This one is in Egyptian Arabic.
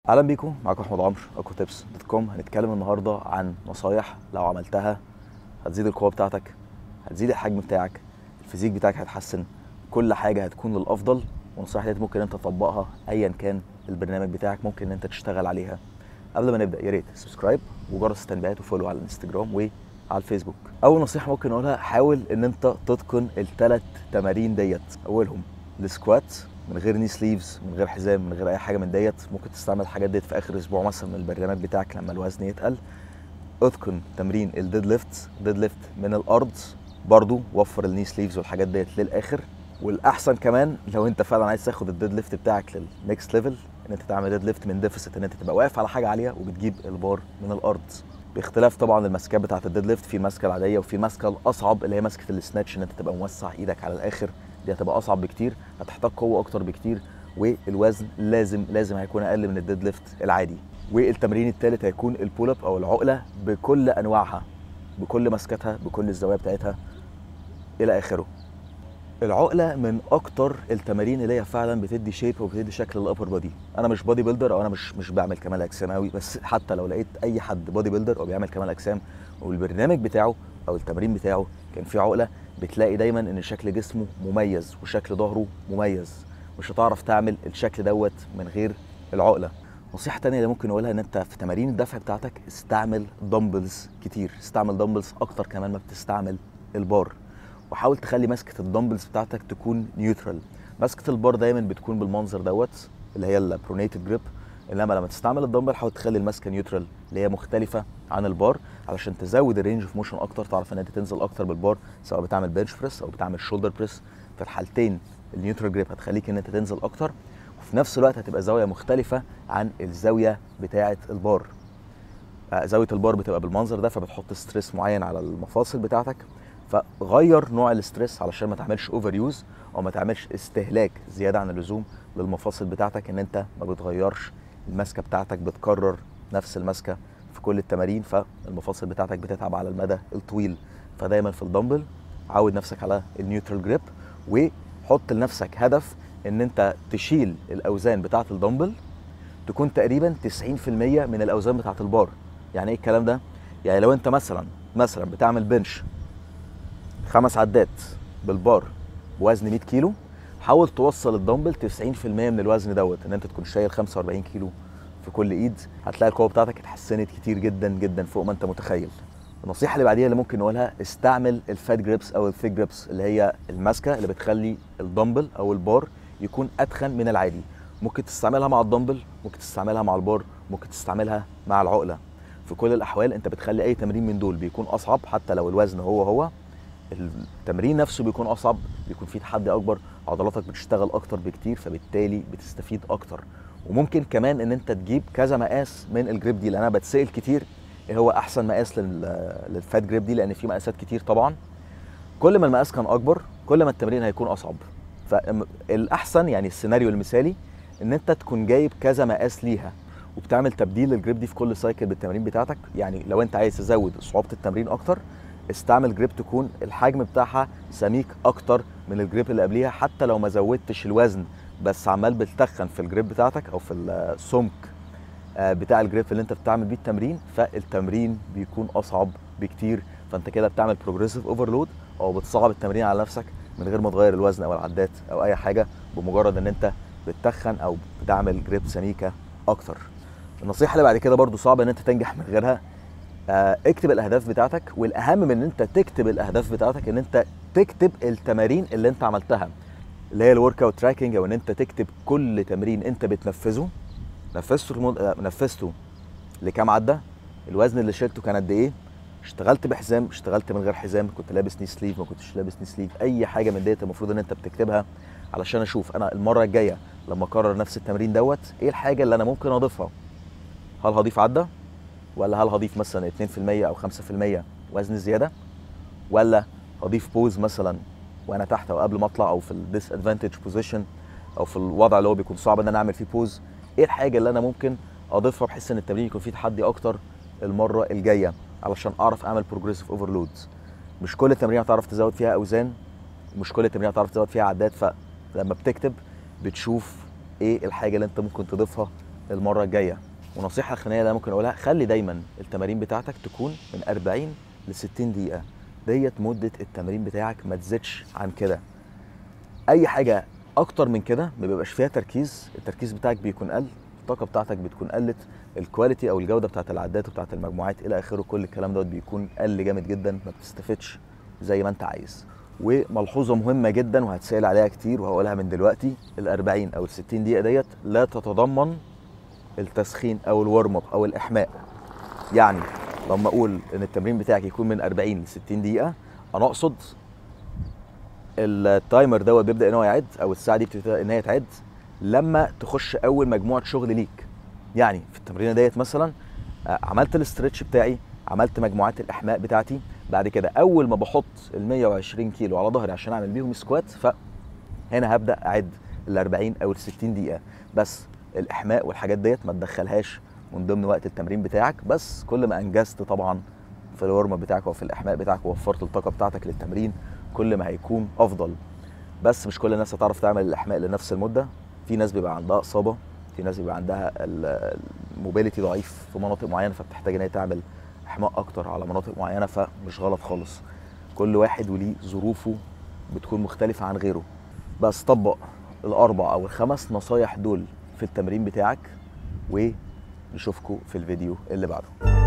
اهلا بيكم معاكم احمد عمرو اكو تيبس دوت كوم هنتكلم النهارده عن نصايح لو عملتها هتزيد القوه بتاعتك هتزيد الحجم بتاعك الفيزيك بتاعك هيتحسن كل حاجه هتكون للافضل والنصايح دي ممكن انت تطبقها ايا كان البرنامج بتاعك ممكن ان انت تشتغل عليها قبل ما نبدا يا ريت سبسكرايب وجرس التنبيهات وفولو على الانستجرام وعلى الفيسبوك اول نصيحه ممكن اقولها حاول ان انت تتقن الثلاث تمارين ديت اولهم السكوات من غير ني سليفز من غير حزام من غير اي حاجه من ديت ممكن تستعمل الحاجات ديت في اخر اسبوع مثلا من البرنامج بتاعك لما الوزن يتقل اتقن تمرين الديد ليفت ديد ليفت من الارض برضو وفر الني سليفز والحاجات ديت للاخر والاحسن كمان لو انت فعلا عايز تاخد الديد ليفت بتاعك للنكست ليفل ان انت تعمل ديد ليفت من ديفيسيت ان انت تبقى واقف على حاجه عاليه وبتجيب البار من الارض باختلاف طبعا المسكات بتاعت الديد ليفت في المسكه العاديه وفي المسكه الاصعب اللي هي مسكه السناتش ان انت تبقى موسع ايدك على الاخر دي هتبقى اصعب بكتير هتحتاج قوه اكتر بكتير والوزن لازم لازم هيكون اقل من الديد ليفت العادي والتمرين الثالث هيكون البول اب او العقله بكل انواعها بكل مسكتها بكل الزوايا بتاعتها الى اخره العقله من اكتر التمارين اللي هي فعلا بتدي شيب وبتدي شكل للابر بودي انا مش بودي بيلدر او انا مش مش بعمل كمال اجسام قوي بس حتى لو لقيت اي حد بودي بيلدر او بيعمل كمال اجسام والبرنامج بتاعه او التمرين بتاعه كان فيه عقله بتلاقي دايما ان شكل جسمه مميز وشكل ظهره مميز مش هتعرف تعمل الشكل دوت من غير العقله نصيحة تانية اللي ممكن اقولها ان انت في تمارين الدفع بتاعتك استعمل دمبلز كتير استعمل دمبلز اكتر كمان ما بتستعمل البار وحاول تخلي مسكة الدمبلز بتاعتك تكون نيوترال مسكة البار دايما بتكون بالمنظر دوت اللي هي البرونيتد جريب انما لما تستعمل الدمبل حاول تخلي المسكه نيوترال اللي هي مختلفه عن البار علشان تزود الرينج اوف موشن اكتر تعرف ان انت تنزل اكتر بالبار سواء بتعمل بنش بريس او بتعمل شولدر بريس في الحالتين النيوترال جريب هتخليك ان انت تنزل اكتر وفي نفس الوقت هتبقى زاويه مختلفه عن الزاويه بتاعه البار زاويه البار بتبقى بالمنظر ده فبتحط ستريس معين على المفاصل بتاعتك فغير نوع الاستريس علشان ما تعملش اوفر يوز او ما تعملش استهلاك زياده عن اللزوم للمفاصل بتاعتك ان انت ما بتغيرش المسكه بتاعتك بتكرر نفس المسكه في كل التمارين فالمفاصل بتاعتك بتتعب على المدى الطويل فدايما في الدمبل عود نفسك على النيوترال جريب وحط لنفسك هدف ان انت تشيل الاوزان بتاعه الدمبل تكون تقريبا 90% من الاوزان بتاعه البار يعني ايه الكلام ده يعني لو انت مثلا مثلا بتعمل بنش خمس عدات بالبار بوزن 100 كيلو حاول توصل الدمبل 90% من الوزن دوت ان انت تكون شايل 45 كيلو في كل ايد هتلاقي القوه بتاعتك اتحسنت كتير جدا جدا فوق ما انت متخيل النصيحه اللي بعديها اللي ممكن نقولها استعمل الفات جريبس او الثيك جريبس اللي هي الماسكه اللي بتخلي الدمبل او البار يكون اتخن من العادي ممكن تستعملها مع الدمبل ممكن تستعملها مع البار ممكن تستعملها مع العقله في كل الاحوال انت بتخلي اي تمرين من دول بيكون اصعب حتى لو الوزن هو هو التمرين نفسه بيكون اصعب بيكون فيه تحدي اكبر عضلاتك بتشتغل اكتر بكتير فبالتالي بتستفيد اكتر وممكن كمان ان انت تجيب كذا مقاس من الجريب دي لان انا بتسال كتير ايه هو احسن مقاس للفات جريب دي لان في مقاسات كتير طبعا كل ما المقاس كان اكبر كل ما التمرين هيكون اصعب فالاحسن يعني السيناريو المثالي ان انت تكون جايب كذا مقاس ليها وبتعمل تبديل للجريب دي في كل سايكل بالتمرين بتاعتك يعني لو انت عايز تزود صعوبه التمرين اكتر استعمل جريب تكون الحجم بتاعها سميك اكتر من الجريب اللي قبليها حتى لو ما زودتش الوزن بس عمال بتتخن في الجريب بتاعتك او في السمك بتاع الجريب اللي انت بتعمل بيه التمرين فالتمرين بيكون اصعب بكتير فانت كده بتعمل بروجريسيف اوفرلود او بتصعب التمرين على نفسك من غير ما تغير الوزن او العدات او اي حاجه بمجرد ان انت بتتخن او بتعمل جريب سميكه اكتر النصيحه اللي بعد كده برضو صعب ان انت تنجح من غيرها اكتب الاهداف بتاعتك والاهم من ان انت تكتب الاهداف بتاعتك ان انت تكتب التمارين اللي انت عملتها اللي هي الورك اوت تراكنج او ان انت تكتب كل تمرين انت بتنفذه نفذته المد... نفذته لكام عده الوزن اللي شلته كان قد ايه اشتغلت بحزام اشتغلت من غير حزام كنت لابس ني سليف ما كنتش لابس ني سليف اي حاجه من ديت المفروض ان انت بتكتبها علشان اشوف انا المره الجايه لما اكرر نفس التمرين دوت ايه الحاجه اللي انا ممكن اضيفها هل هضيف عده ولا هل هضيف مثلا 2% او 5% وزن زياده ولا هضيف بوز مثلا وانا تحت او قبل ما اطلع او في الديس ادفانتج بوزيشن او في الوضع اللي هو بيكون صعب ان انا اعمل فيه بوز ايه الحاجه اللي انا ممكن اضيفها بحيث ان التمرين يكون فيه تحدي اكتر المره الجايه علشان اعرف اعمل بروجريسيف اوفرلود مش كل التمرين هتعرف تزود فيها اوزان مش كل التمرين هتعرف تزود فيها عدات فلما بتكتب بتشوف ايه الحاجه اللي انت ممكن تضيفها المره الجايه ونصيحه اخرانيه اللي أنا ممكن اقولها خلي دايما التمارين بتاعتك تكون من 40 ل 60 دقيقه ديت مده التمرين بتاعك ما تزيدش عن كده اي حاجه اكتر من كده ما بيبقاش فيها تركيز التركيز بتاعك بيكون قل الطاقه بتاعتك بتكون قلت الكواليتي او الجوده بتاعت العدات وبتاعت المجموعات الى اخره كل الكلام دوت بيكون قل جامد جدا ما بتستفدش زي ما انت عايز وملحوظه مهمه جدا وهتسال عليها كتير وهقولها من دلوقتي ال 40 او ال 60 دقيقه ديت لا تتضمن التسخين او الورم اب او الاحماء يعني لما اقول ان التمرين بتاعك يكون من 40 ل 60 دقيقه انا اقصد التايمر دوت بيبدا ان هو يعد او الساعه دي بتبدا ان هي تعد لما تخش اول مجموعه شغل ليك يعني في التمرينه ديت مثلا آه، عملت الاسترتش بتاعي عملت مجموعات الاحماء بتاعتي بعد كده اول ما بحط ال 120 كيلو على ظهري عشان اعمل بيهم سكوات فهنا هبدا اعد ال 40 او ال 60 دقيقه بس الاحماء والحاجات ديت ما تدخلهاش من ضمن وقت التمرين بتاعك بس كل ما انجزت طبعا في الورم اب بتاعك وفي الاحماء بتاعك ووفرت الطاقه بتاعتك للتمرين كل ما هيكون افضل بس مش كل الناس هتعرف تعمل الاحماء لنفس المده في ناس بيبقى عندها اصابه في ناس بيبقى عندها الموبيليتي ضعيف في مناطق معينه فبتحتاج ان هي تعمل احماء اكتر على مناطق معينه فمش غلط خالص كل واحد وليه ظروفه بتكون مختلفه عن غيره بس طبق الاربع او الخمس نصايح دول في التمرين بتاعك ونشوفكم في الفيديو اللي بعده